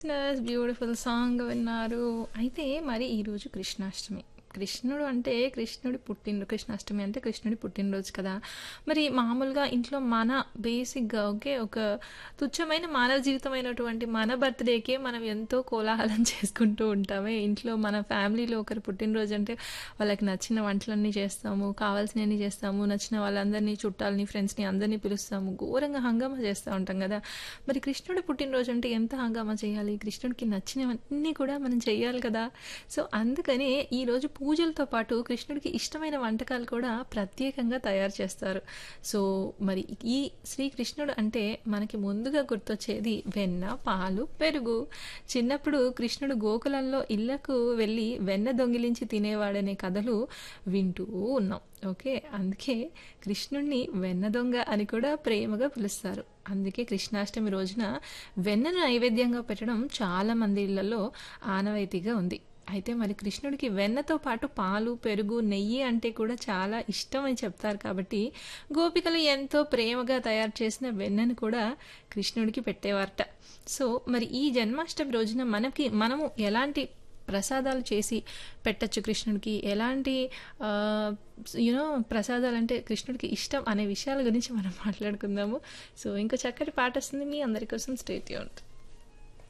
Listeners beautiful song విన్నారు. అయితే మరి ఈరోజు కృష్ణాష్టమి. కృష్ణుడు అంటే కృష్ణుడి పుట్టినరోజు కృష్ణాష్టమి అంటే కృష్ణుడి పుట్టినరోజు కదా! మరి మామూలుగా ఇంట్లో మన బేసిక్‌గా ఓకే. ఒక తుచ్చమైన మానవ జీవితమైనటువంటి మన బర్త్‌డేకే మనం ఎంతో కోలాహలం చేసుకుంటూ ఉంటామే. ఇంట్లో మన ఫ్యామిలీలో ఒకరి పుట్టినరోజు అంటే వాళ్ళకి నచ్చిన వంటలన్నీ చేస్తాము. కావాల్సినయన్నీ చేస్తాము. నచ్చిన వాళ్ళందరినీ చుట్టాలని, ఫ్రెండ్స్‌ని అందరినీ పిలుస్తాము. ఘోరంగా హంగామా చేస్తా ఉంటాం గదా! మరి కృష్ణుడి పుట్టినరోజు అంటే ఎంత హంగామా చేయాలి? కృష్ణుడికి నచ్చినవన్నీ కూడా మనం చెయ్యాలి కదా! సో, అందుకనే ఈరోజు పూజలతో పాటు కృష్ణుడికి ఇష్టమైన వంటకాలు కూడా ప్రత్యేకంగా తయారు చేస్తారు. సో, మరి ఈ శ్రీకృష్ణుడు అంటే మనకి ముందుగా గుర్తొచ్చేది వెన్న, పాలు, పెరుగు. చిన్నప్పుడు కృష్ణుడు గోకులంలో ఇళ్ళకు వెళ్ళి వెన్న దొంగిలించి తినేవాడనే కథలు వింటూ ఉన్నాం. ఓకే. అందుకే కృష్ణుడిని వెన్న దొంగ అని కూడా ప్రేమగా పిలుస్తారు. అందుకే కృష్ణాష్టమి రోజున వెన్నను నైవేద్యంగా పెట్టడం చాలా మంది ఇళ్లలో ఆనవాయితీగా ఉంది. అయితే మరి కృష్ణుడికి వెన్నతో పాటు పాలు, పెరుగు, నెయ్యి అంటే కూడా చాలా ఇష్టం అని చెప్తారు కాబట్టి గోపికలు ఎంతో ప్రేమగా తయారు చేసిన వెన్నను కూడా కృష్ణుడికి పెట్టేవారట. సో, మరి ఈ జన్మాష్టమి రోజున మనకి మనము ఎలాంటి ప్రసాదాలు చేసి పెట్టొచ్చు కృష్ణుడికి? ఎలాంటి ఆహ్, యూ నో ప్రసాదాలంటే కృష్ణుడికి ఇష్టం అనే విషయాల గురించి మనం మాట్లాడుకుందాము. సో, ఇంకో చక్కటి పాటొస్తుంది మీ అందరి కోసం స్టే ట్యూన్డ్.